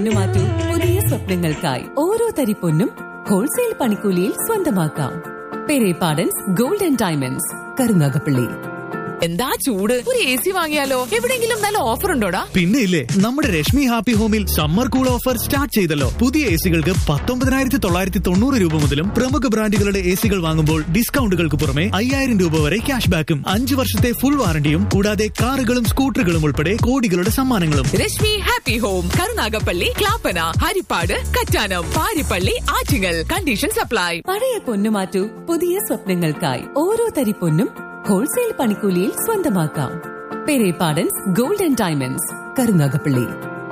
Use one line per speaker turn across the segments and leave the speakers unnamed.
പൊന്നു മാറ്റൂ പുതിയ സ്വപ്നങ്ങൾക്കായി ഓരോ തരി പൊന്നും ഹോൾസെയിൽ പണിക്കൂലിയിൽ സ്വന്തമാക്കാം Perepadans gold and diamonds Karunagappally
എന്താ ചൂട് ഒരു എ സി വാങ്ങിയാലോ എവിടെയെങ്കിലും നല്ല ഓഫർ ഉണ്ടോടാ
പിന്നെ ഇല്ലേ നമ്മുടെ രശ്മി ഹാപ്പി ഹോമിൽ സമ്മർ കൂൾ ഓഫർ സ്റ്റാർട്ട് ചെയ്തല്ലോ പുതിയ എ സികൾക്ക് പത്തൊമ്പതിനായിരത്തി തൊള്ളായിരത്തി തൊണ്ണൂറ് രൂപ മുതലും പ്രമുഖ ബ്രാൻഡുകളുടെ എ സികൾ വാങ്ങുമ്പോൾ ഡിസ്കൗണ്ടുകൾക്ക് പുറമെ അയ്യായിരം രൂപ വരെ ക്യാഷ് ബാക്കും അഞ്ച് വർഷത്തെ ഫുൾ വാറണ്ടിയും കൂടാതെ കാറുകളും സ്കൂട്ടറുകളും ഉൾപ്പെടെ കോടികളുടെ സമ്മാനങ്ങളും
Reshmi happy home Karunagappally Clappana Harippad Kattanam Parippally Attingal condition supply
പഴയ പൊന്നു മാറ്റൂ പുതിയ സ്വപ്നങ്ങൾക്കായി ഓരോ തരി പൊന്നും ഹോൾസെയിൽ പണിക്കൂലിയിൽ സ്വന്തമാക്കാം Perepadans gold and diamonds Karunagappally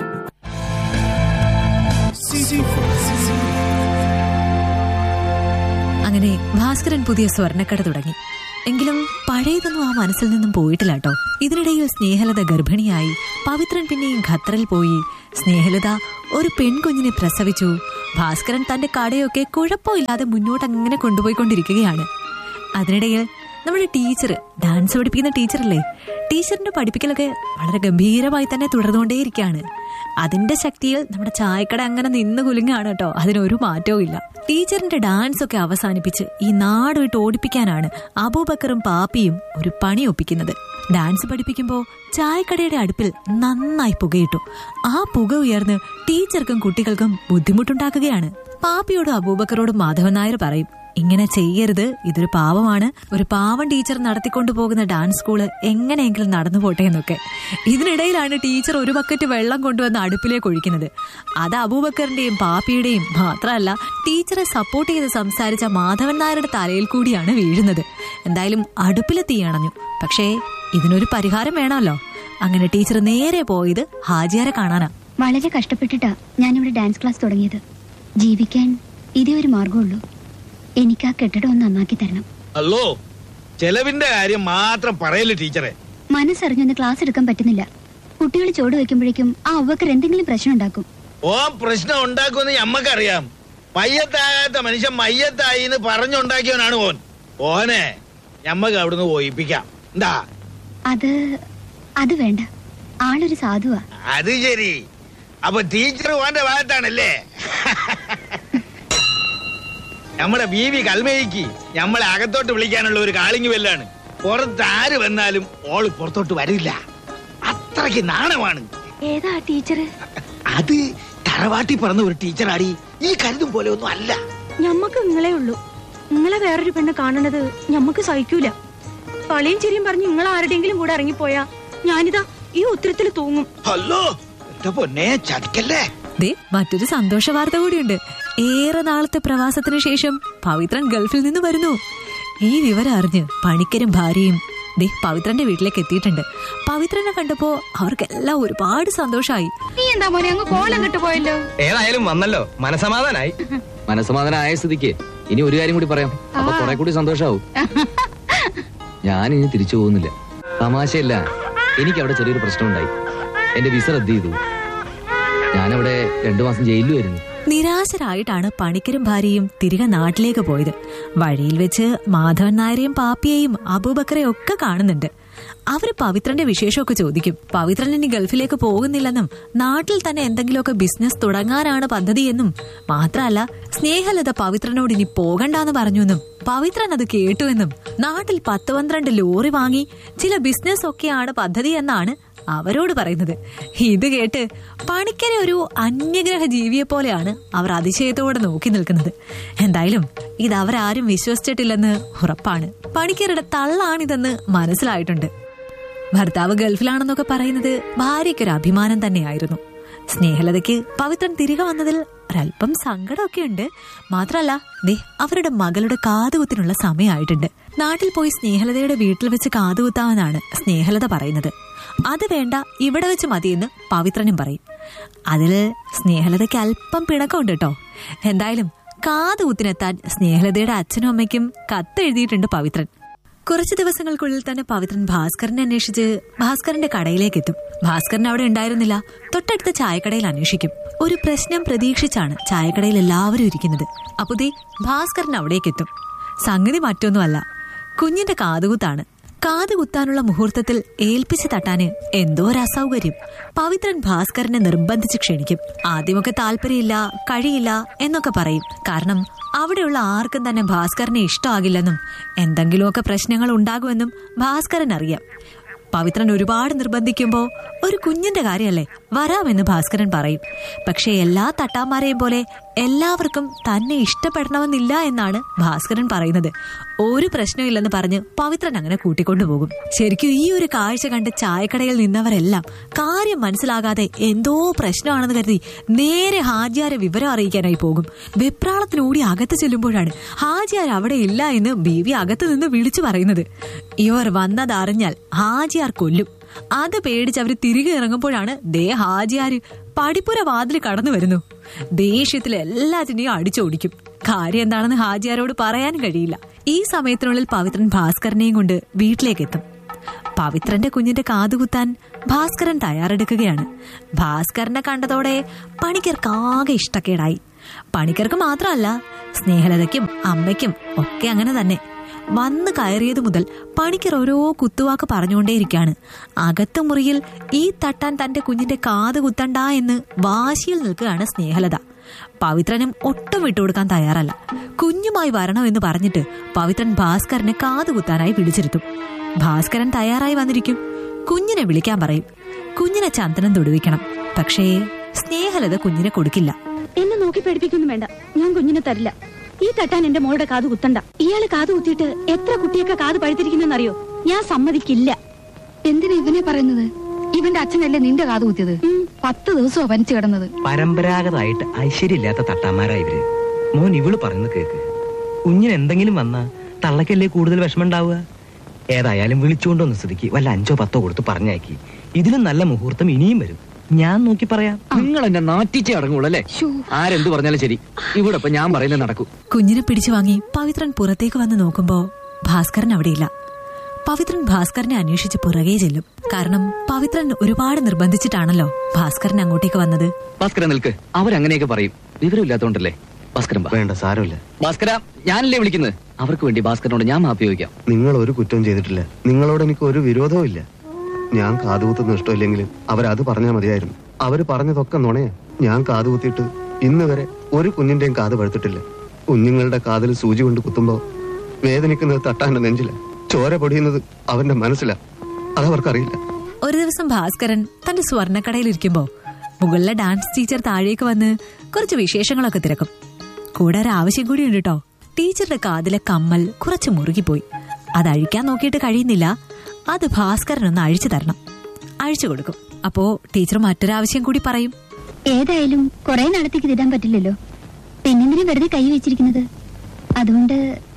അങ്ങനെ ഭാസ്കരൻ പുതിയ സ്വർണ്ണക്കട തുടങ്ങി എങ്കിലും പഴയതൊന്നും ആ മനസ്സിൽ നിന്നും പോയിട്ടില്ല കേട്ടോ ഇതിനിടയിൽ സ്നേഹലത ഗർഭിണിയായി പവിത്രൻ പിന്നെയും ഖത്തറിൽ പോയി സ്നേഹലത ഒരു പെൺകുഞ്ഞിനെ പ്രസവിച്ചു ഭാസ്കരൻ തന്റെ കടയൊക്കെ കുഴപ്പമില്ലാതെ മുന്നോട്ട് അങ്ങനെ കൊണ്ടുപോയിക്കൊണ്ടിരിക്കുകയാണ് അതിനിടയിൽ നമ്മുടെ ടീച്ചർ ഡാൻസ് പഠിപ്പിക്കുന്ന ടീച്ചറല്ലേ ടീച്ചറിന്റെ പഠിപ്പിക്കലൊക്കെ വളരെ ഗംഭീരമായി തന്നെ തുടർന്നുകൊണ്ടേയിരിക്കുകയാണ് അതിന്റെ ശക്തിയിൽ നമ്മുടെ ചായക്കട അങ്ങനെ നിന്ന് കുലുങ്ങാണ് കേട്ടോ അതിനൊരു മാറ്റവും ഇല്ല ടീച്ചറിന്റെ ഡാൻസ് ഒക്കെ അവസാനിപ്പിച്ച് ഈ നാട് വിട്ട് ഓടിപ്പിക്കാനാണ് അബൂബക്കറും പാപ്പിയും ഒരു പണി ഒപ്പിക്കുന്നത് ഡാൻസ് പഠിപ്പിക്കുമ്പോൾ ചായക്കടയുടെ അടുപ്പിൽ നന്നായി പുകയിട്ടു ആ പുക ഉയർന്ന് ടീച്ചർക്കും കുട്ടികൾക്കും ബുദ്ധിമുട്ടുണ്ടാക്കുകയാണ് പാപ്പിയോടും അബൂബക്കറോടും മാധവൻ നായർ പറയും ഇങ്ങനെ ചെയ്യരുത് ഇതൊരു പാവമാണ് ഒരു പാവം ടീച്ചർ നടത്തിക്കൊണ്ടു പോകുന്ന ഡാൻസ് സ്കൂള് എങ്ങനെയെങ്കിലും നടന്നു പോട്ടെ എന്നൊക്കെ ഇതിനിടയിലാണ് ടീച്ചർ ഒരു ബക്കറ്റ് വെള്ളം കൊണ്ടുവന്ന് അടുപ്പിലേക്ക് ഒഴിക്കുന്നത് അത് അബൂബക്കറിന്റെയും പാപ്പിയുടെയും മാത്രമല്ല ടീച്ചറെ സപ്പോർട്ട് ചെയ്ത് സംസാരിച്ച മാധവൻ നായരുടെ തലയിൽ കൂടിയാണ് വീഴുന്നത് എന്തായാലും അടുപ്പിലെ തീ അണഞ്ഞു പക്ഷേ ഇതിനൊരു പരിഹാരം വേണമല്ലോ അങ്ങനെ ടീച്ചർ നേരെ പോയത് ഹാജിയാരെ കാണാനാ
വളരെ കഷ്ടപ്പെട്ടിട്ടാ ഞാനിവിടെ ഡാൻസ് ക്ലാസ് തുടങ്ങിയത് ജീവിക്കാൻ ഇതേ ഒരു മാർഗമുള്ളൂ എനിക്ക് ആ കെട്ടിടം ഒന്ന് നന്നാക്കി തരണം
അല്ലോ ചെലവിന്റെ കാര്യം മാത്രം പറയല് ടീച്ചറെ
മനസ്സറിഞ്ഞൊന്ന് ക്ലാസ് എടുക്കാൻ പറ്റുന്നില്ല കുട്ടികൾ ചോട് വെക്കുമ്പോഴേക്കും ആ അവക്കർ എന്തെങ്കിലും പ്രശ്നം ഉണ്ടാക്കും
ഓ പ്രശ്നം ഉണ്ടാക്കുമെന്ന് ഞമ്മക്കറിയാം മയ്യത്താകാത്ത മനുഷ്യൻ മയ്യത്തായി എന്ന് പറഞ്ഞുണ്ടാക്കിയവനാണ് ഓൻ ഓനെ ഞമ്മക്ക് അവിടുന്ന് പോയിപ്പിക്കാം എന്താ
അത് അത് വേണ്ട ആളൊരു സാധുവാ
അത് ശരി അപ്പൊ ടീച്ചർ ഓന്റെ ഭാഗത്താണല്ലേ നമ്മുടെ ബീവി കൽമേയ്ക്ക് നമ്മളെ അകത്തോട്ട് വിളിക്കാനുള്ള ഒരു കാളിങ് വെല്ലാണ് പുറത്ത് ആര് വന്നാലും ഓള് പുറത്തോട്ട് വരില്ല അത്രയ്ക്ക് നാണമാണ്
ഏതാ ടീച്ചർ
അത് തറവാട്ടി പറഞ്ഞ ഒരു ടീച്ചറാടി ഈ കരുതും പോലെ ഒന്നും അല്ല
ഞമ്മക്ക് നിങ്ങളെ ഉള്ളൂ നിങ്ങളെ വേറൊരു പെണ്ണ് കാണണത് ഞമ്മക്ക് സഹിക്കൂല കളിയും ചിരിയും പറഞ്ഞ് നിങ്ങൾ ആരുടെയെങ്കിലും കൂടെ ഇറങ്ങിപ്പോയാ ഞാനിതാ ഈ ഉത്തരത്തിൽ തൂങ്ങും
ഹലോ എന്റെ പൊന്നെ ചതിക്കല്ലേ
ദേ മറ്റൊരു സന്തോഷ വാർത്ത കൂടിയുണ്ട് ഏറെ നാളത്തെ പ്രവാസത്തിന് ശേഷം പവിത്രൻ ഗൾഫിൽ നിന്ന് വരുന്നു ഈ വിവരം അറിഞ്ഞ് പണിക്കരും ഭാര്യയും ദേ പവിത്രന്റെ വീട്ടിലേക്ക് എത്തിയിട്ടുണ്ട് പവിത്രനെ കണ്ടപ്പോ അവർക്കെല്ലാം ഒരുപാട് സന്തോഷമായി
നീ എന്താ മോനെ അങ്ങ് കോലം കിട്ടുപോയല്ലോ
ഏതായാലും വന്നല്ലോ മനസമാധാനായി
മനസ്സമാധാനായ സ്ഥിതിക്ക് ഇനി ഒരു കാര്യം കൂടി പറയാം അപ്പൊ കുറെ കൂടി സന്തോഷാവും ഞാൻ ഇനി തിരിച്ചു പോകുന്നില്ല തമാശയല്ല എനിക്ക് അവിടെ ചെറിയൊരു പ്രശ്നമുണ്ടായി എന്റെ വിസ റദ്ദ് ചെയ്തു ഞാനവിടെ രണ്ടു മാസം ജയിലിലുമായിരുന്നു
നിരാശരായിട്ടാണ് പണിക്കരും ഭാര്യയും തിരികെ നാട്ടിലേക്ക് പോയത് വഴിയിൽ വെച്ച് മാധവൻ നായരെയും പാപ്പിയെയും അബൂബക്കറെ ഒക്കെ കാണുന്നുണ്ട് അവര് പവിത്രന്റെ വിശേഷമൊക്കെ ചോദിക്കും പവിത്രൻ ഇനി ഗൾഫിലേക്ക് പോകുന്നില്ലെന്നും നാട്ടിൽ തന്നെ എന്തെങ്കിലുമൊക്കെ ബിസിനസ് തുടങ്ങാനാണ് പദ്ധതിയെന്നും മാത്രമല്ല സ്നേഹലത പവിത്രനോട് ഇനി പോകണ്ടെന്ന് പറഞ്ഞുവെന്നും പവിത്രൻ അത് കേട്ടുവെന്നും നാട്ടിൽ പത്ത് പന്ത്രണ്ട് ലോറി വാങ്ങി ചില ബിസിനസ് ഒക്കെയാണ് പദ്ധതി എന്നാണ് അവരോട് പറയുന്നത് ഇത് കേട്ട് പണിക്കരെ ഒരു അന്യഗ്രഹ ജീവിയെ പോലെയാണ് അവർ അതിശയത്തോടെ നോക്കി നിൽക്കുന്നത് എന്തായാലും ഇത് അവരാരും വിശ്വസിച്ചിട്ടില്ലെന്ന് ഉറപ്പാണ് പണിക്കരുടെ തള്ളാണിതെന്ന് മനസ്സിലായിട്ടുണ്ട് ഭർത്താവ് ഗൾഫിലാണെന്നൊക്കെ പറയുന്നത് ഭാര്യയ്ക്കൊരു അഭിമാനം തന്നെയായിരുന്നു സ്നേഹലതയ്ക്ക് പവിത്രൻ തിരികെ വന്നതിൽ ഒരല്പം സങ്കടമൊക്കെ ഉണ്ട് മാത്രല്ല ദേ അവരുടെ മകളുടെ കാതുകുത്തിനുള്ള സമയമായിട്ടുണ്ട് നാട്ടിൽ പോയി സ്നേഹലതയുടെ വീട്ടിൽ വെച്ച് കാതുകുത്താമെന്നാണ് സ്നേഹലത പറയുന്നത് അത് വേണ്ട ഇവിടെ വെച്ച് മതിയെന്ന് പവിത്രനും പറയും അതിൽ സ്നേഹലതയ്ക്ക് അല്പം പിണക്കമുണ്ട് കേട്ടോ എന്തായാലും കാതുകുത്തിനെത്താൻ സ്നേഹലതയുടെ അച്ഛനും അമ്മയ്ക്കും കത്തെഴുതിയിട്ടുണ്ട് പവിത്രൻ കുറച്ച് ദിവസങ്ങൾക്കുള്ളിൽ തന്നെ പവിത്രൻ ഭാസ്കരനെ അന്വേഷിച്ച് ഭാസ്കരന്റെ കടയിലേക്ക് എത്തും ഭാസ്കരൻ അവിടെ ഉണ്ടായിരുന്നില്ല തൊട്ടടുത്ത ചായക്കടയിൽ അന്വേഷിക്കും ഒരു പ്രശ്നം പ്രതീക്ഷിച്ചാണ് ചായക്കടയിൽ എല്ലാവരും ഇരിക്കുന്നത് അപ്പൊ ദേ ഭാസ്കരൻ അവിടേക്ക് എത്തും സംഗതി മറ്റൊന്നുമല്ല കുഞ്ഞിന്റെ കാതുകുത്താണ് കാത് കുത്താനുള്ള മുഹൂർത്തത്തിൽ ഏൽപ്പിച്ച് തട്ടാന് എന്തോ ഒരു അസൗകര്യം പവിത്രൻ ഭാസ്കരനെ നിർബന്ധിച്ച് ക്ഷണിക്കും ആദ്യമൊക്കെ താല്പര്യമില്ല കഴിയില്ല എന്നൊക്കെ പറയും കാരണം അവിടെയുള്ള ആർക്കും തന്നെ ഭാസ്കരനെ ഇഷ്ടമാകില്ലെന്നും എന്തെങ്കിലുമൊക്കെ പ്രശ്നങ്ങൾ ഉണ്ടാകുമെന്നും ഭാസ്കരൻ അറിയാം പവിത്രൻ ഒരുപാട് നിർബന്ധിക്കുമ്പോ ഒരു കുഞ്ഞിന്റെ കാര്യമല്ലേ വരാമെന്ന് ഭാസ്കരൻ പറയും പക്ഷേ എല്ലാ തട്ടാമാരെയും പോലെ എല്ലാവർക്കും തന്നെ ഇഷ്ടപ്പെടണമെന്നില്ല എന്നാണ് ഭാസ്കരൻ പറയുന്നത് ഒരു പ്രശ്നമില്ലെന്ന് പറഞ്ഞ് പവിത്രൻ അങ്ങനെ കൂട്ടിക്കൊണ്ടുപോകും ശരിക്കും ഈ ഒരു കാഴ്ച കണ്ട് ചായക്കടയിൽ നിന്നവരെല്ലാം കാര്യം മനസ്സിലാകാതെ എന്തോ പ്രശ്നമാണെന്ന് കരുതി നേരെ ഹാജിയാരെ വിവരം അറിയിക്കാനായി പോകും വെപ്രാളത്തിനോടി അകത്ത് ചെല്ലുമ്പോഴാണ് ഹാജിയാർ അവിടെ ഇല്ല എന്ന് ബീവി അകത്ത് നിന്ന് വിളിച്ചു പറയുന്നത് ഇവർ വന്നതറിഞ്ഞാൽ ഹാജിയാർ കൊല്ലും അത് പേടിച്ച് അവർ തിരികെ ഇറങ്ങുമ്പോഴാണ് ദേ ഹാജിയാര് പടിപ്പുര വാതിൽ കടന്നു വരുന്നു ദേഷ്യത്തിൽ എല്ലാത്തിനെയും അടിച്ചോടിക്കും കാര്യം എന്താണെന്ന് ഹാജിയാരോട് പറയാനും കഴിയില്ല ഈ സമയത്തിനുള്ളിൽ പവിത്രൻ ഭാസ്കരനെയും കൊണ്ട് വീട്ടിലേക്ക് എത്തും പവിത്രന്റെ കുഞ്ഞിന്റെ കാതുകുത്താൻ ഭാസ്കരൻ തയ്യാറെടുക്കുകയാണ് ഭാസ്കരനെ കണ്ടതോടെ പണിക്കർക്കാകെ ഇഷ്ടക്കേടായി പണിക്കർക്ക് മാത്രമല്ല സ്നേഹലതയ്ക്കും അമ്മയ്ക്കും ഒക്കെ അങ്ങനെ തന്നെ വന്ന് കയറിയത് മുതൽ പണിക്കർ ഓരോ കുത്തുവാക്ക് പറഞ്ഞുകൊണ്ടേയിരിക്കാണ് അകത്ത മുറിയിൽ ഈ തട്ടാൻ തന്റെ കുഞ്ഞിന്റെ കാത് കുത്തണ്ട എന്ന് വാശിയിൽ നിൽക്കുകയാണ് സ്നേഹലത പവിത്രനും ഒട്ടും വിട്ടുകൊടുക്കാൻ തയ്യാറല്ല കുഞ്ഞുമായി വരണമെന്ന് പറഞ്ഞിട്ട് പവിത്രൻ ഭാസ്കരനെ കാത് കുത്താനായി വിളിച്ചിരുത്തും ഭാസ്കരൻ തയ്യാറായി വന്നിരിക്കും കുഞ്ഞിനെ വിളിക്കാൻ പറയും കുഞ്ഞിനെ ചന്ദനം തൊടുവിക്കണം പക്ഷേ സ്നേഹലത കുഞ്ഞിനെ കൊടുക്കില്ല
എന്നെ നോക്കി പേടിപ്പിക്കൊന്നും വേണ്ട ഞാൻ കുഞ്ഞിനെ തരില്ല ഈ തട്ടാൻ എന്റെ മോളുടെ കാത് കുത്തണ്ട ഇയാള് കാത് കുത്തിയിട്ട് എത്ര കുട്ടിയൊക്കെ കാത് പഴുത്തിരിക്കുന്നറിയോ ഞാൻ സമ്മതിക്കില്ല
എന്തിനാ ഇവനെ പറയുന്നത് ഇവന്റെ അച്ഛനല്ലേ നിന്റെ കാത് കുത്തിയത് പത്ത് ദിവസമോ പനിച്ചു കിടന്നത്
പരമ്പരാഗതമായിട്ട് ഐശ്വര്യമില്ലാത്ത തട്ടാമാരാ ഇവര് മോൻ ഇവള് പറയുന്നത് കേക്ക് കുഞ്ഞിന് എന്തെങ്കിലും വന്നാ തള്ളക്കല്ലേ കൂടുതൽ വിഷമം ഉണ്ടാവുക ഏതായാലും വിളിച്ചുകൊണ്ടൊന്ന് സ്ഥിതിക്ക് വല്ല അഞ്ചോ പത്തോ കൊടുത്ത് പറഞ്ഞയക്കി ഇതിലും നല്ല മുഹൂർത്തം ഇനിയും വരും ഞാൻ നോക്കി പറയാം
നിങ്ങൾ എന്നെ നാറ്റിച്ചേ അടങ്ങുള്ളൂ അല്ലേ ആരെന്ത് പറഞ്ഞാലും ശരി ഇവിടെ ഇപ്പൊ ഞാൻ പറയുന്നത് നടക്കൂ
കുഞ്ഞിനെ പിടിച്ചു വാങ്ങി പവിത്രൻ പുറത്തേക്ക് വന്ന് നോക്കുമ്പോ ഭാസ്കരൻ അവിടെയില്ല പവിത്രൻ ഭാസ്കരനെ അന്വേഷിച്ച് പുറകെ ചെല്ലും കാരണം പവിത്രൻ ഒരുപാട് നിർബന്ധിച്ചിട്ടാണല്ലോ ഭാസ്കരൻ അങ്ങോട്ടേക്ക് വന്നത്
ഭാസ്കര നിൽക്ക് അവരങ്ങനെയൊക്കെ പറയും വിവരമില്ലാത്തോണ്ടല്ലേ ഭാസ്കരൻ
വേണ്ട സാരമില്ല
ഭാസ്കര ഞാനല്ലേ വിളിക്കുന്നത് അവർക്ക് വേണ്ടി ഭാസ്കരനോട് ഞാൻ മാപ്പി ചോദിക്കാം
നിങ്ങൾ ഒരു കുറ്റവും ചെയ്തിട്ടില്ല നിങ്ങളോട് എനിക്ക് ഒരു വിരോധവും ഇല്ല ഞാൻ കാതുകുത്തുന്ന ഇഷ്ടമില്ലെങ്കിലും അവരത് പറഞ്ഞാൽ മതിയായിരുന്നു അവര് പറഞ്ഞതൊക്കെ നുണയാ ഞാൻ കാതുകുത്തിയിട്ട് ഇന്ന് വരെ ഒരു കുഞ്ഞിന്റെയും കാത് പഴുത്തിട്ടില്ല കുഞ്ഞുങ്ങളുടെ കാതിൽ സൂചി കൊണ്ട് കുത്തുമ്പോ വേദനിക്കുന്നത് തട്ടാന്റെ നെഞ്ചില ചോര പൊടിയുന്നത് അവന്റെ മനസ്സിലാ അതവർക്കറിയില്ല
ഒരു ദിവസം ഭാസ്കരൻ തന്റെ സ്വർണ്ണക്കടയിൽ ഇരിക്കുമ്പോ മുകളിലെ ഡാൻസ് ടീച്ചർ താഴേക്ക് വന്ന് കുറച്ച് വിശേഷങ്ങളൊക്കെ തിരക്കും കൂടെ ഒരു ആവശ്യം കൂടി ഉണ്ട് കേട്ടോ ടീച്ചറുടെ കാതിലെ കമ്മൽ കുറച്ച് മുറുകിപ്പോയി അത് അഴിക്കാൻ നോക്കിയിട്ട് കഴിയുന്നില്ല അത് ഭാസ്കരൻ ഒന്ന് അഴിച്ചു തരണം അഴിച്ചു കൊടുക്കും അപ്പോ ടീച്ചർ മറ്റൊരാവശ്യം കൂടി പറയും
ഏതായാലും കുറെ നാളത്തേക്ക് ഇതിടാൻ പറ്റില്ലല്ലോ പിന്നെന്തിനും വെറുതെ കൈ വെച്ചിരിക്കുന്നത് അതുകൊണ്ട്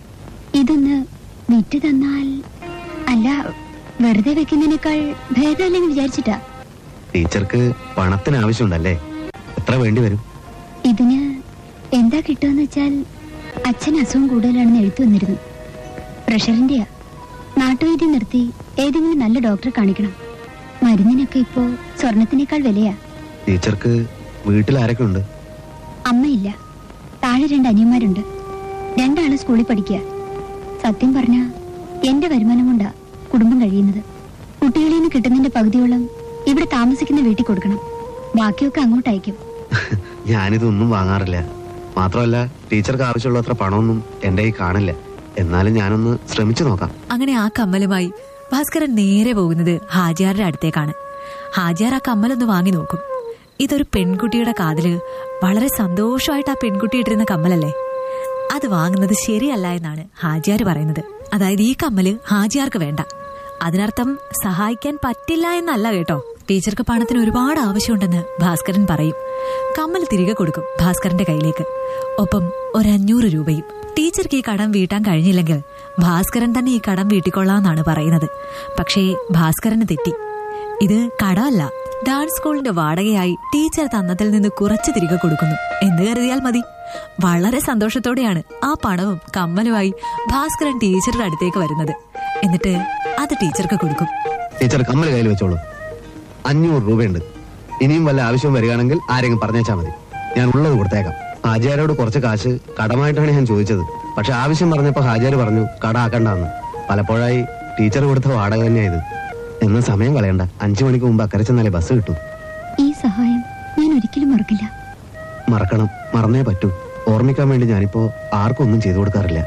ഇതൊന്ന് വിറ്റ് തന്നാൽ അല്ല വെറുതെ വെക്കുന്നതിനേക്കാൾ ഭേദമല്ലെന്ന് വിചാരിച്ചിട്ടാ
ടീച്ചർക്ക് പണത്തിന് ആവശ്യമുണ്ടല്ലേ എത്ര വേണ്ടി വരും
ഇതിന് എന്താ കിട്ടുമെന്ന് വെച്ചാൽ അച്ഛൻ അസുഖം കൂടുതലാണെന്ന് എഴുത്തു വന്നിരുന്നു പ്രഷറിന്റെയാ നാട്ടുവൈദ്യം നിർത്തി ഏതെങ്കിലും നല്ല ഡോക്ടറെ കാണിക്കണം മരുന്നിനൊക്കെ ഇപ്പോ സ്വർണത്തിനേക്കാൾ വിലയാ
ടീച്ചർക്ക് വീട്ടിൽ ആരൊക്കെ ഉണ്ട്
അമ്മയില്ല താഴെ രണ്ട് അനിയന്മാരുണ്ട് രണ്ടാള് സ്കൂളിൽ പഠിക്കുക സത്യം പറഞ്ഞ എന്റെ വരുമാനം കൊണ്ടാ കുടുംബം കഴിയുന്നത് കുട്ടികളിൽ നിന്ന് കിട്ടുന്നതിന്റെ പകുതിയോളം ഇവിടെ താമസിക്കുന്ന വീട്ടിൽ കൊടുക്കണം ബാക്കിയൊക്കെ അങ്ങോട്ട് അയക്കും
ഞാനിതൊന്നും വാങ്ങാറില്ല മാത്രമല്ല ടീച്ചർക്ക് ആവശ്യമുള്ള അത്ര പണമൊന്നും എന്റെ കയ്യിൽ കാണില്ല എന്നാലും ഞാനൊന്ന് ശ്രമിച്ചു നോക്കാം
അങ്ങനെ ആ കമ്മലുമായി ഭാസ്കരൻ നേരെ പോകുന്നത് ഹാജിയാരുടെ അടുത്തേക്കാണ് ഹാജിയാർ ആ കമ്മലൊന്ന് വാങ്ങി നോക്കും ഇതൊരു പെൺകുട്ടിയുടെ കാതില് വളരെ സന്തോഷമായിട്ട് ആ പെൺകുട്ടി ഇട്ടിരുന്ന കമ്മലല്ലേ അത് വാങ്ങുന്നത് ശരിയല്ല എന്നാണ് ഹാജിയാർ പറയുന്നത് അതായത് ഈ കമ്മല് ഹാജിയാർക്ക് വേണ്ട അതിനർത്ഥം സഹായിക്കാൻ പറ്റില്ല എന്നല്ല കേട്ടോ ടീച്ചർക്ക് പണത്തിന് ഒരുപാട് ആവശ്യമുണ്ടെന്ന് ഭാസ്കരൻ പറയും കമ്മൽ തിരികെ കൊടുക്കും ഭാസ്കരന്റെ കയ്യിലേക്ക് ഒപ്പം ഒരു അഞ്ഞൂറ് രൂപയും ടീച്ചർക്ക് ഈ കടം വീട്ടാൻ കഴിഞ്ഞില്ലെങ്കിൽ ഭാസ്കരൻ തന്നെ ഈ കടം വീട്ടിക്കൊള്ളാമെന്നാണ് പറയുന്നത് പക്ഷേ ഭാസ്കരന് തെറ്റി ഇത് കടമല്ല ഡാൻസ് സ്കൂളിന്റെ വാടകയായി ടീച്ചർ തന്നതിൽ നിന്ന് കുറച്ച് തിരികെ കൊടുക്കുന്നു എന്ന് കരുതിയാൽ മതി വളരെ സന്തോഷത്തോടെയാണ് ആ പണവും കമ്മലുമായി ഭാസ്കരൻ ടീച്ചറുടെ അടുത്തേക്ക് വരുന്നത് എന്നിട്ട് അത് ടീച്ചർക്ക് കൊടുക്കും
ടീച്ചർ കമ്മൽ കയ്യിൽ വെച്ചോളൂ അഞ്ഞൂറ് രൂപയുണ്ട് ഇനിയും വല്ല ആവശ്യം വരികയാണെങ്കിൽ ആരെങ്കിലും പറഞ്ഞേച്ചാ മതി ഞാൻ ഉള്ളത് കൊടുത്തേക്കാം ഹാജിയാരോട് കുറച്ച് കാശ് കടമായിട്ടാണ് ഞാൻ ചോദിച്ചത് പക്ഷെ ആവശ്യം പറഞ്ഞപ്പോ ഹാജിയാർ പറഞ്ഞു കട ആക്കണ്ടെന്ന് പലപ്പോഴായി ടീച്ചർ കൊടുത്ത വാടക തന്നെയാ ഇത് എന്ന സമയം കളയണ്ട അഞ്ചു മണിക്ക് മുമ്പ് അക്കരെ ചെന്നാലേ ബസ് കിട്ടും
ഈ സഹായം ഞാൻ ഒരിക്കലും മറക്കില്ല
മറക്കണം മറന്നേ പറ്റൂ ഓർമ്മിക്കാൻ വേണ്ടി ഞാനിപ്പോ ആർക്കും ഒന്നും ചെയ്തു കൊടുക്കാറില്ല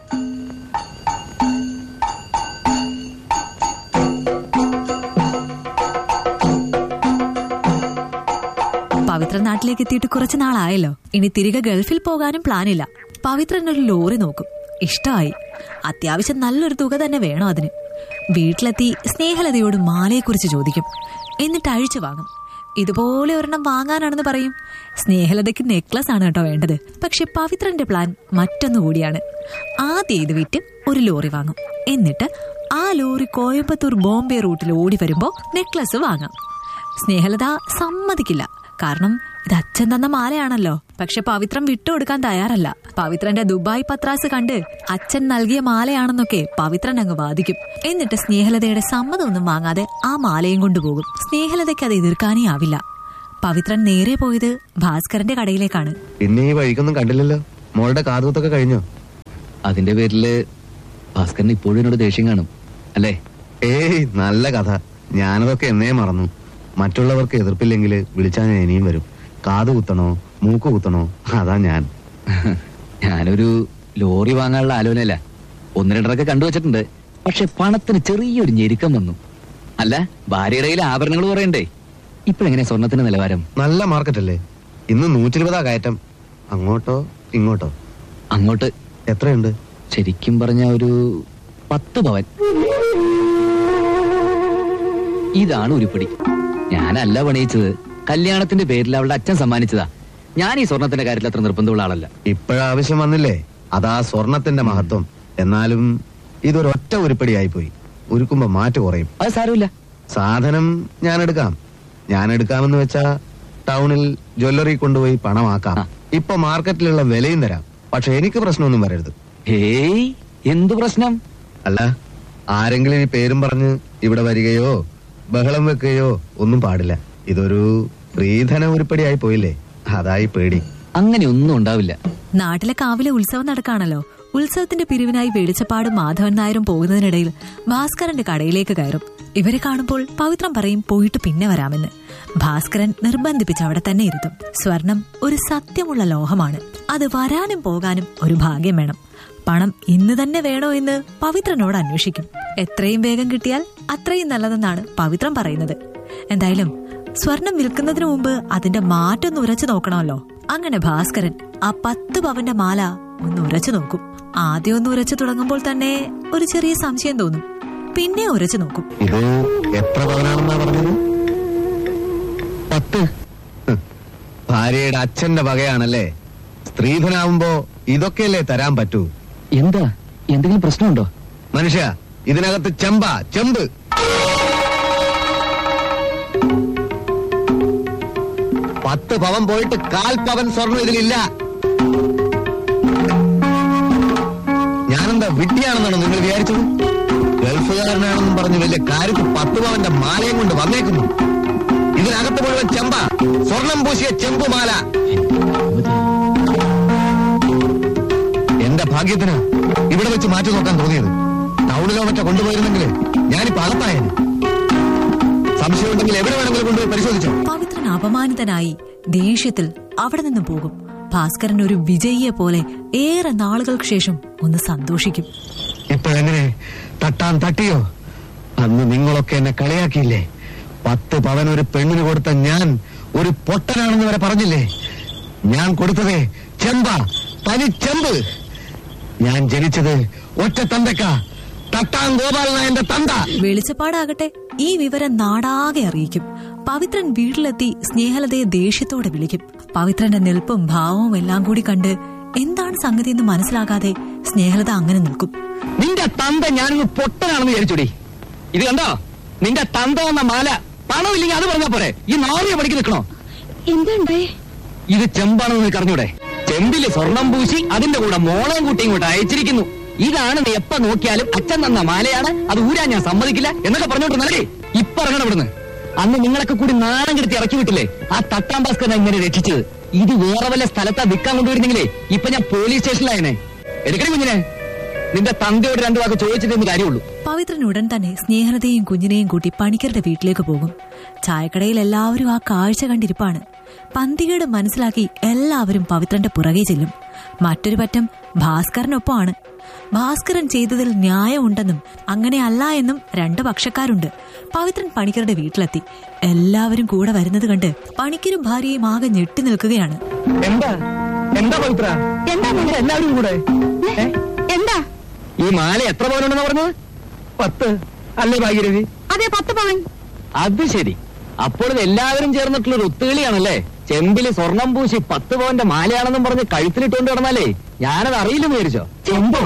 പവിത്ര നാട്ടിലേക്ക് എത്തിയിട്ട് കുറച്ച് നാളായല്ലോ ഇനി തിരികെ ഗൾഫിൽ പോകാനും പ്ലാനില്ല പവിത്രൻ ഒരു ലോറി നോക്കും ഇഷ്ടമായി അത്യാവശ്യം നല്ലൊരു തുക തന്നെ വേണം അതിന് വീട്ടിലെത്തി സ്നേഹലതയോട് മാലയെക്കുറിച്ച് ചോദിക്കും എന്നിട്ട് അഴിച്ചു വാങ്ങും ഇതുപോലെ ഒരെണ്ണം വാങ്ങാനാണെന്ന് പറയും സ്നേഹലതയ്ക്ക് നെക്ലസ് ആണ് കേട്ടോ വേണ്ടത് പക്ഷെ പവിത്രന്റെ പ്ലാൻ മറ്റൊന്നുകൂടിയാണ് ആദ്യം ഇത് വിറ്റ് ഒരു ലോറി വാങ്ങും എന്നിട്ട് ആ ലോറി കോയമ്പത്തൂർ ബോംബെ റൂട്ടിൽ ഓടി വരുമ്പോ നെക്ലസ് വാങ്ങാം സ്നേഹലത സമ്മതിക്കില്ല കാരണം ഇത് അച്ഛൻ തന്ന മാലയാണല്ലോ പക്ഷെ പവിത്രം വിട്ടുകൊടുക്കാൻ തയ്യാറല്ല പവിത്രന്റെ ദുബായ് പത്രാസ് കണ്ട് അച്ഛൻ നൽകിയ മാലയാണെന്നൊക്കെ പവിത്രൻ അങ്ങ് വാദിക്കും എന്നിട്ട് സ്നേഹലതയുടെ സമ്മതമൊന്നും വാങ്ങാതെ ആ മാലയും കൊണ്ടുപോകും സ്നേഹലതയ്ക്ക് അത് എതിർക്കാനേ ആവില്ല പവിത്രൻ നേരെ പോയത് ഭാസ്കരന്റെ കടയിലേക്കാണ്
പിന്നെ ഈ വഴിക്കൊന്നും കണ്ടില്ലല്ലോ മോളുടെ കാതുകുത്തൊക്കെ കഴിഞ്ഞോ
അതിന്റെ പേരില് ഭാസ്കരന് ഇപ്പോഴും എന്നോട് ദേഷ്യം കാണും അല്ലേ
ഏയ് നല്ല കഥ ഞാനതൊക്കെ എന്നേ മറന്നു മറ്റുള്ളവർക്ക് എതിർപ്പില്ലെങ്കിൽ വിളിച്ചാൽ ഞാൻ ഇനിയും വരും കാത് കുത്തണോ മൂക്ക് കുത്തണോ അതാ ഞാൻ
ഞാനൊരു ലോറി വാങ്ങാനുള്ള ആലോചനയല്ല ഒന്ന് രണ്ടരൊക്കെ കണ്ടുവച്ചിട്ടുണ്ട് പക്ഷെ പണത്തിന് ചെറിയൊരു ഞെരുക്കം വന്നു അല്ല ഭാര്യയുടെ കയ്യിൽ ആഭരണങ്ങൾ പറയണ്ടേ ഇപ്പോഴെങ്ങനെ സ്വർണത്തിന്റെ നിലവാരം
നല്ല മാർക്കറ്റ് അല്ലേ ഇന്ന് നൂറ്റിരുപതാ കയറ്റം അങ്ങോട്ടോ ഇങ്ങോട്ടോ
അങ്ങോട്ട്
എത്രയുണ്ട്
ശരിക്കും പറഞ്ഞ ഒരു പത്ത് പവൻ ഇതാണ് ഉരുപ്പടി ഞാനല്ല പണിയിച്ചത് കല്യാണത്തിന്റെ പേരിൽ അവളുടെ അച്ഛൻ സമ്മാനിച്ചതാ ഞാൻ ഈ സ്വർണത്തിന്റെ കാര്യത്തിൽ അത്ര നിർബന്ധമുള്ള ആളല്ല
ഇപ്പോഴാവശ്യം വന്നില്ലേ അതാ സ്വർണത്തിന്റെ മഹത്വം എന്നാലും ഇതൊരൊറ്റ ഉരുപ്പടിയായി പോയി ഉരുക്കുമ്പോ മാറ്റ് കുറയും
അത് സാരമില്ല
സാധനം ഞാൻ എടുക്കാം ഞാൻ എടുക്കാമെന്ന് വെച്ചാ ടൗണിൽ ജ്വല്ലറി കൊണ്ടുപോയി പണമാക്കാം ഇപ്പൊ മാർക്കറ്റിലുള്ള വിലയും തരാം പക്ഷെ എനിക്ക് പ്രശ്നമൊന്നും വരരുത്
ഹേയ് എന്തു പ്രശ്നം
അല്ല ആരെങ്കിലും ഈ പേരും പറഞ്ഞ് ഇവിടെ വരികയോ ബഹളം വെക്കുകയോ ഒന്നും പാടില്ല ഇതൊരു സ്ത്രീധന ഉരുപ്പടിയായി പോയില്ലേ അതായി പേടി
അങ്ങനെ ഒന്നും ഉണ്ടാവില്ല
നാട്ടിലെ കാവിലെ ഉത്സവം നടക്കാണല്ലോ ഉത്സവത്തിന്റെ പിരിവിനായി വെളിച്ചപ്പാടും മാധവൻ നായരും പോകുന്നതിനിടയിൽ ഭാസ്കരന്റെ കടയിലേക്ക് കയറും ഇവരെ കാണുമ്പോൾ പവിത്രം പറയും പോയിട്ട് പിന്നെ വരാമെന്ന് ഭാസ്കരൻ നിർബന്ധിപ്പിച്ച് അവിടെ തന്നെ ഇരുത്തും സ്വർണം ഒരു സത്യമുള്ള ലോഹമാണ് അത് വരാനും പോകാനും ഒരു ഭാഗ്യം വേണം പണം ഇന്ന് തന്നെ വേണോ എന്ന് പവിത്രനോട് അന്വേഷിക്കും എത്രയും വേഗം കിട്ടിയാൽ അത്രയും നല്ലതെന്നാണ് പവിത്രം പറയുന്നത് എന്തായാലും സ്വർണം വിൽക്കുന്നതിന് മുമ്പ് അതിന്റെ മാറ്റൊന്ന് ഉരച്ചു നോക്കണമല്ലോ അങ്ങനെ ഭാസ്കരൻ ആ പത്ത് പവന്റെ മാല ഒന്ന് ഉരച്ചു നോക്കും ആദ്യം ഒന്ന് ഉരച്ചു തുടങ്ങുമ്പോൾ തന്നെ ഒരു ചെറിയ സംശയം തോന്നും പിന്നെ ഉരച്ചു നോക്കും
ഇത് എത്ര പവനാണെന്നാ പറഞ്ഞത് പത്ത് ഹ്. ഭാര്യയുടെ അച്ഛന്റെ വകയാണല്ലേ സ്ത്രീധനാവുമ്പോ ഇതൊക്കെയല്ലേ തരാൻ പറ്റൂ
എന്താ എന്തെങ്കിലും പ്രശ്നമുണ്ടോ
മനുഷ്യ ഇതിനകത്ത് ചെമ്പ ചെമ്പ് പത്ത് പവൻ പോയിട്ട് കാൽ പവൻ സ്വർണം ഇതിലില്ല ഞാനെന്താ വിഡ്ഢിയാണെന്നാണോ നിങ്ങൾ വിചാരിച്ചത് ഗൾഫുകാരനാണെന്നും പറഞ്ഞ് വലിയ കാര്യത്തിൽ പത്ത് പവന്റെ മാലയും കൊണ്ട് വന്നേക്കുന്നു ഇതിനകത്ത് മുഴുവൻ ചെമ്പ സ്വർണം പൂശിയ ചെമ്പുമാല എന്റെ ഭാഗ്യത്തിന് ഇവിടെ വെച്ച് മാറ്റി നോക്കാൻ തോന്നിയത് ടൗണിലോ മറ്റോ കൊണ്ടുപോയിരുന്നെങ്കിൽ ഞാനിപ്പോ അകത്തായേനെ സംശയമുണ്ടെങ്കിൽ എവിടെ വേണമെങ്കിലും കൊണ്ടുപോയി പരിശോധിച്ചോ
പവിത്രൻ അപമാനിതനായി ദേഷ്യത്തിൽ അവിടെ നിന്നും പോകും ഭാസ്കരൻ ഒരു വിജയിയെ പോലെ ഏറെ നാളുകൾക്ക് ശേഷം ഒന്ന് സന്തോഷിക്കും
ഇപ്പോഴെങ്ങനെ തട്ടാൻ തട്ടിയോ അന്ന് നിങ്ങളൊക്കെ എന്നെ കളിയാക്കിയില്ലേ പത്ത് പവൻ ഒരു പെണ്ണിന് കൊടുത്ത ഞാൻ ഒരു പൊട്ടനാണെന്ന് വരെ പറഞ്ഞില്ലേ ഞാൻ കൊടുത്തതേ ചെമ്പ തനി ചെമ്പ് ഞാൻ ജനിച്ചത് ഒറ്റ തന്തക്ക തട്ടാൻ ഗോപാലനായന്റെ തന്ത
വെളിച്ചപ്പാടാകട്ടെ ഈ വിവരം നാടാകെ അറിയിക്കും പവിത്രൻ വീട്ടിലെത്തി സ്നേഹലതയെ ദേഷ്യത്തോടെ വിളിക്കും പവിത്രന്റെ നിൽപ്പും ഭാവവും എല്ലാം കൂടി കണ്ട് എന്താണ് സംഗതി എന്ന് മനസ്സിലാകാതെ സ്നേഹലത അങ്ങനെ നിൽക്കും
നിന്റെ തന്ത ഞാനൊന്ന് പൊട്ടനാണെന്ന് വിചാരിച്ചോടി ഇത് കണ്ടോ നിന്റെ തന്ത എന്ന മാല പണമില്ലെങ്കിൽ അത് പറഞ്ഞാ പോരെ ഈ നാറിയ പണിക്ക് നിൽക്കണോ
എന്താണ്ടേ
ഇത് ചെമ്പാണെന്ന് നിനക്ക് അറിഞ്ഞൂടെ ചെമ്പില് സ്വർണം പൂശി അതിന്റെ കൂടെ മോളയും കുട്ടിയും ഇങ്ങോട്ട് അയച്ചിരിക്കുന്നു ഇതാണ് നീ എപ്പ നോക്കിയാലും അച്ഛൻ തന്ന മാലയാണ് അത് ഊരാൻ ഞാൻ സമ്മതിക്കില്ല എന്നൊക്കെ പറഞ്ഞോണ്ട് നൽകി ഇപ്പൊ ഇറങ്ങണം ഇവിടുന്ന് അന്ന് നിങ്ങളൊക്കെ കൂടി നാണം കെടുത്തി ഇറക്കി വിട്ടില്ലേ ആ തട്ടാം ഭാസ്കരനെ ഇങ്ങനെ രക്ഷിച്ചത് ഇത് വേറെ വല്ല സ്ഥലത്താ വിൽക്കാൻ കൊണ്ടുവരുന്നെങ്കിലേ ഇപ്പൊ ഞാൻ പോലീസ് സ്റ്റേഷനിലായനെ എടുക്കണേ കുഞ്ഞിനെ നിന്റെ തന്തയോട് രണ്ടു വാക്ക് ചോദിച്ചിട്ടേ കാര്യമുള്ളൂ
പവിത്രൻ ഉടൻ തന്നെ സ്നേഹലതയും കുഞ്ഞിനെയും കൂട്ടി പണിക്കരുടെ വീട്ടിലേക്ക് പോകും ചായക്കടയിൽ എല്ലാവരും ആ കാഴ്ച കണ്ടിരിപ്പാണ് പന്തികേട് മനസ്സിലാക്കി എല്ലാവരും പവിത്രന്റെ പുറകെ ചെല്ലും മറ്റൊരു പറ്റം ഭാസ്കരനൊപ്പമാണ് ഭാസ്കരൻ ചെയ്തതിൽ ന്യായമുണ്ടെന്നും അങ്ങനെയല്ല എന്നും രണ്ട് പക്ഷക്കാരുണ്ട് പവിത്രൻ പണിക്കരുടെ വീട്ടിലെത്തി എല്ലാവരും കൂടെ വരുന്നത് കണ്ട് പണിക്കരും ഭാര്യയും ആകെ ഞെട്ടി നിൽക്കുകയാണ്
എന്താ എന്താ പവിത്ര
എന്താ മോനെ?
എല്ലാവരും കൂടെ ഏ?
എന്താ
ഈ മാല എത്ര പവനുണ്ടെന്ന് പറഞ്ഞത് പത്ത് അല്ലേ ഭാഗ്യരവി
അതെ പത്ത് പവൻ
അത് ശരി അപ്പോൾ ഇത് എല്ലാവരും ചേർന്നിട്ടുള്ള ഒരു ഒത്തുകളിയാണല്ലേ ചെമ്പില് സ്വർണം പൂശി പത്ത് പവന്റെ മാലയാണെന്നും പറഞ്ഞ് കഴുത്തിലിട്ടുകൊണ്ട് കിടന്നാലേ ഞാനത് അറിയില്ലെന്ന് വിചാരിച്ചോ
ചെമ്പോ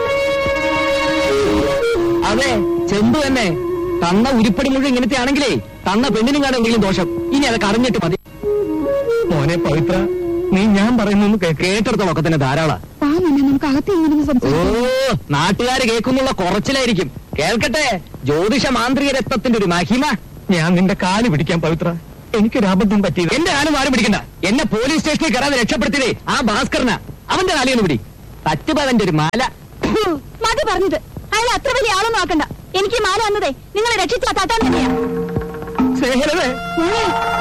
അതെ ചെമ്പ് തന്നെ തന്ന ഉരുപ്പടി മുഴുവൻ ഇങ്ങനത്തെ ആണെങ്കിലേ തന്ന പെണ്ണിനും കാണാൻ എന്തെങ്കിലും ദോഷം ഇനി അതൊക്കെ അറിഞ്ഞിട്ട് മതി
മോനെ പവിത്ര നീ ഞാൻ പറയുന്നു
കേട്ടെടുത്തോളൊക്കെ തന്നെ ധാരാള
ആ മോനെ നമുക്ക് അകത്ത് ഇങ്ങനെ
ഓ
സംസാരിക്കാം
നാട്ടുകാര് കേൾക്കുന്നുള്ള കുറച്ചിലായിരിക്കും കേൾക്കട്ടെ ജ്യോതിഷ മാന്ത്രിക രക്തത്തിന്റെ ഒരു മഹിമ
ഞാൻ നിന്റെ കാല് പിടിക്കാൻ പവിത്ര എനിക്കൊരു അബദ്ധം പറ്റിയത്
എന്റെ കാലം ആരും പിടിക്കണ്ട എന്നെ പോലീസ് സ്റ്റേഷനിൽ കയറാതെ രക്ഷപ്പെടുത്തിയതേ ആ ഭാസ്കരന അവന്റെ കാലിയൊന്ന് പിടി തച്ചുപവന്റെ ഒരു മാല
മതി പറഞ്ഞത് അയാൾ അത്ര വലിയ ആളൊന്നും ആക്കണ്ട എനിക്ക് ഈ മാല വന്നതേ നിങ്ങളെ രക്ഷിച്ച തട്ടാൻ തന്നെയാ
സ്നേഹലതേ
മോനെ,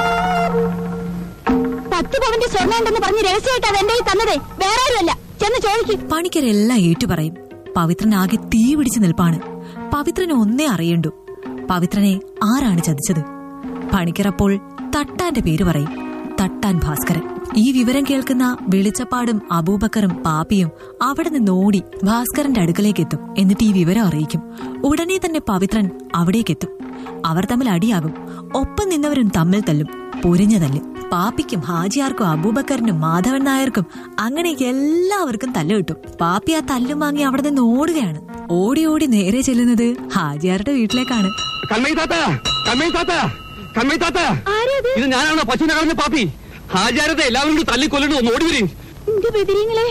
പത്ത് പവന്റെ സ്വർണ്ണം ഉണ്ടെന്ന് പറഞ്ഞ് രഹസ്യമായിട്ട് അത് എന്റെ കയ്യിൽ തന്നതേ വേറെ ആരുമല്ല ചെന്ന് ചോദിക്കും
പണിക്കരെല്ലാം ഏറ്റുപറയും പവിത്രൻ ആകെ തീ പിടിച്ചു നിൽപ്പാണ് പവിത്രന് ഒന്നേ അറിയണ്ടു പവിത്രനെ ആരാണ് ചതിച്ചത് പണിക്കർ അപ്പോൾ തട്ടാന്റെ പേര് പറയും തട്ടാൻ ഭാസ്കരൻ ഈ വിവരം കേൾക്കുന്ന വെളിച്ചപ്പാടും അബൂബക്കറും പാപ്പിയും അവിടെ നിന്ന് ഓടി ഭാസ്കരന്റെ അടുക്കലേക്ക് എത്തും എന്നിട്ട് ഈ വിവരം അറിയിക്കും ഉടനെ തന്നെ പവിത്രൻ അവിടേക്കെത്തും അവർ തമ്മിൽ അടിയാകും ഒപ്പം നിന്നവരും തമ്മിൽ തല്ലും പൊരിഞ്ഞ തല്ല് പാപ്പിക്കും ഹാജിയാർക്കും അബൂബക്കറിനും മാധവൻ നായർക്കും അങ്ങനെ എല്ലാവർക്കും തല്ല് കിട്ടും പാപ്പി ആ തല്ലും വാങ്ങി അവിടെ നിന്ന് ഓടുകയാണ് ഓടി ഓടി നേരെ ചെല്ലുന്നത് ഹാജിയാരുടെ വീട്ടിലേക്കാണ്
കൺമൈ താത്ത കൺമൈ താത്ത കൺമൈ താത്ത ഇത് ഞാനാണോ പശുവിനെ കളഞ്ഞ പാപ്പി ഹാജാരത്തെ എല്ലാവരും കൂടി തല്ലിക്കൊല്ലണു ഒന്ന് ഓടി വരും
എന്റെ ബദിരീങ്ങളെ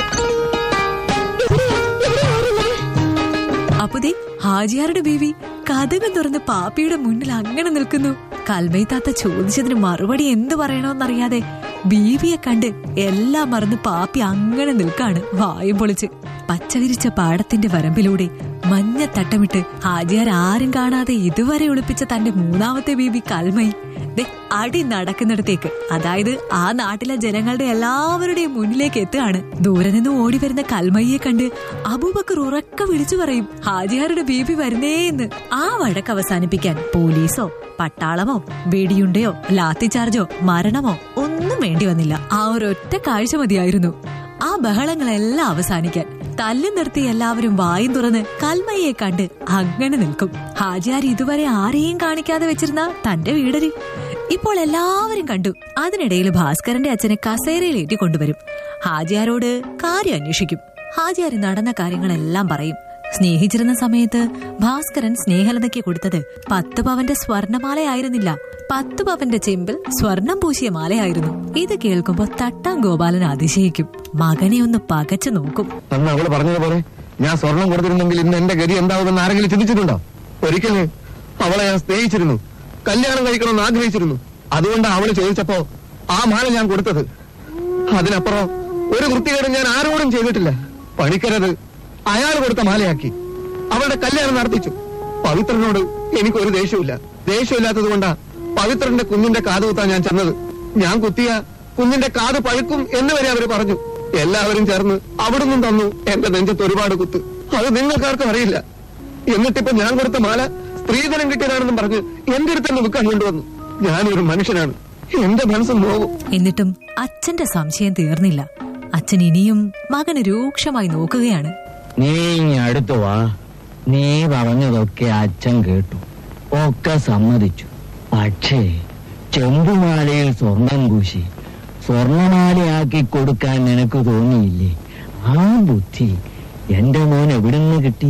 അപ്പുതേ ഹാജിയാരുടെ ബേബി കഥകം തുറന്ന് പാപ്പിയുടെ മുന്നിൽ അങ്ങനെ നിൽക്കുന്നു കൽമൈത്താത്ത ചോദിച്ചതിന് മറുപടി എന്ത് പറയണോന്നറിയാതെ ബീവിയെ കണ്ട് എല്ലാം മറന്ന് പാപ്പി അങ്ങനെ നിൽക്കാണ് വായും പൊളിച്ച് പച്ചവിരിച്ച പാടത്തിന്റെ വരമ്പിലൂടെ മഞ്ഞ തട്ടമിട്ട് ഹാജിയാർ ആരും കാണാതെ ഇതുവരെ ഒളിപ്പിച്ച തന്റെ മൂന്നാമത്തെ ബീബി കൽമൈ ദേ അടി നടക്കുന്നിടത്തേക്ക് അതായത് ആ നാട്ടിലെ ജനങ്ങളുടെ എല്ലാവരുടെയും മുന്നിലേക്ക് എത്തുകയാണ് ദൂരെ നിന്ന് ഓടി വരുന്ന കൽമയ്യെ കണ്ട് അബൂബക്കർ ഉറക്ക വിളിച്ചു പറയും ഹാജിയാരുടെ ബേബി വരുന്നേ എന്ന് ആ വഴക്ക് അവസാനിപ്പിക്കാൻ പോലീസോ പട്ടാളമോ വെടിയുണ്ടയോ ലാത്തി ചാർജോ മരണമോ ഒന്നും വേണ്ടി വന്നില്ല ആ ഒരൊറ്റ കാഴ്ച മതിയായിരുന്നു ആ ബഹളങ്ങളെല്ലാം അവസാനിക്കാൻ തല്ലു നിർത്തി എല്ലാവരും വായും തുറന്ന് കൽമയെ കണ്ട് അങ്ങനെ നിൽക്കും ഹാജിയാർ ഇതുവരെ ആരെയും കാണിക്കാതെ വെച്ചിരുന്ന തന്റെ വീടരി ഇപ്പോൾ എല്ലാവരും കണ്ടു അതിനിടയിൽ ഭാസ്കരന്റെ അച്ഛനെ കസേരയിലേറ്റി കൊണ്ടുവരും ഹാജിയാരോട് കാര്യം അന്വേഷിക്കും ഹാജിയാർ നടന്ന കാര്യങ്ങളെല്ലാം പറയും സ്നേഹിച്ചിരുന്ന സമയത്ത് ഭാസ്കരൻ സ്നേഹലതയ്ക്ക് കൊടുത്തത് പത്ത് പവന്റെ സ്വർണമാലയായിരുന്നില്ല പത്ത് പവന്റെ ചെമ്പിൽ സ്വർണം പൂശിയ മാലയായിരുന്നു ഇത് കേൾക്കുമ്പോ തട്ടാം ഗോപാലൻ അതിശയിക്കും മകനെ ഒന്ന് പകച്ചു നോക്കും
അന്ന് അവള് പറഞ്ഞതുപോലെ ഞാൻ സ്വർണം കൊടുത്തിരുന്നെങ്കിൽ ഇന്ന് എന്റെ ഗതി എന്താവുമെന്ന് ആരെങ്കിലും ചിന്തിച്ചിട്ടുണ്ടോ ഒരിക്കലും അവളെ ഞാൻ സ്നേഹിച്ചിരുന്നു കല്യാണം കഴിക്കണമെന്ന് ആഗ്രഹിച്ചിരുന്നു അതുകൊണ്ട് അവള് ചോദിച്ചപ്പോ ആ മാല ഞാൻ കൊടുത്തത് അതിനപ്പുറം ഒരു വൃത്തികേടും ഞാൻ ആരോടും ചെയ്തിട്ടില്ല പണിക്കരത് അയാൾ കൊടുത്ത മാലയാക്കി അവളുടെ കല്യാണം നടത്തിച്ചു പവിത്രനോട് എനിക്ക് ഒരു ദേഷ്യമില്ല ദേഷ്യമില്ലാത്തത് കൊണ്ടാ പവിത്രന്റെ കുഞ്ഞിന്റെ കാത് കുത്താൻ ഞാൻ ചെന്നത് ഞാൻ കുത്തിയ കുഞ്ഞിന്റെ കാത് പഴുക്കും എന്ന് വരെ അവര് പറഞ്ഞു എല്ലാവരും ചേർന്ന് അവിടുന്ന് തന്നു എന്റെ നെഞ്ചത്ത് ഒരുപാട് കുത്ത് അത് നിങ്ങൾക്കാർക്കും അറിയില്ല എന്നിട്ടിപ്പോ ഞാൻ കൊടുത്ത മാല സ്ത്രീധനം കിട്ടിയതാണെന്നും പറഞ്ഞ് എന്റെ അടുത്ത് തന്നെ വിൽക്കാൻ കൊണ്ടുവന്നു ഞാനൊരു മനുഷ്യനാണ് എന്റെ മനസ്സ് നോവും
എന്നിട്ടും അച്ഛന്റെ സംശയം തീർന്നില്ല അച്ഛൻ ഇനിയും മകന് രൂക്ഷമായി നോക്കുകയാണ്
നീ ഇങ്ങ് അടുത്ത് വാ നീ പറഞ്ഞതൊക്കെ അച്ഛൻ കേട്ടു ഒക്കെ സമ്മതിച്ചു പക്ഷേ ചെമ്പുമാലയിൽ സ്വർണം പൂശി സ്വർണമാലയാക്കി കൊടുക്കാൻ നിനക്ക് തോന്നിയില്ലേ ആ ബുദ്ധി എന്റെ മോൻ എവിടുന്ന് കിട്ടി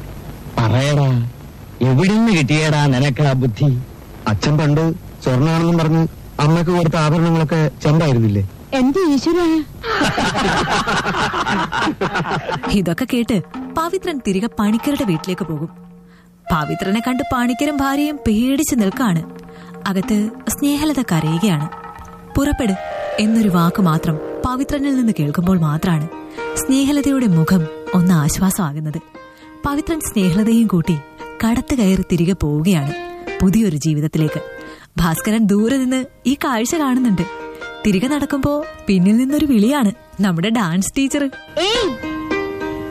പറയടാ എവിടുന്ന് കിട്ടിയടാ നിനക്ക് ആ ബുദ്ധി
അച്ഛൻ പണ്ട് സ്വർണ്ണാണെന്നും പറഞ്ഞ് അമ്മയ്ക്ക് കൊടുത്ത ആഭരണങ്ങളൊക്കെ ചെമ്പായിരുന്നില്ലേ
എന്റെ ഈശ്വര
ഇതൊക്കെ കേട്ട് പവിത്രൻ തിരികെ പണിക്കരുടെ വീട്ടിലേക്ക് പോകും പവിത്രനെ കണ്ട് പണിക്കരും ഭാര്യയും പേടിച്ചു നിൽക്കാണ് അകത്ത് സ്നേഹലത കരയുകയാണ് പുറപ്പെട് എന്നൊരു വാക്ക് മാത്രം പവിത്രനിൽ നിന്ന് കേൾക്കുമ്പോൾ മാത്രാണ് സ്നേഹലതയുടെ മുഖം ഒന്ന് ആശ്വാസമാകുന്നത് പവിത്രൻ സ്നേഹലതയും കൂട്ടി കടത്ത് കയറി തിരികെ പോവുകയാണ് പുതിയൊരു ജീവിതത്തിലേക്ക് ഭാസ്കരൻ ദൂരെ നിന്ന് ഈ കാഴ്ച കാണുന്നുണ്ട് തിരികെ നടക്കുമ്പോ പിന്നിൽ നിന്നൊരു വിളിയാണ് നമ്മുടെ ഡാൻസ് ടീച്ചർ
ഏയ്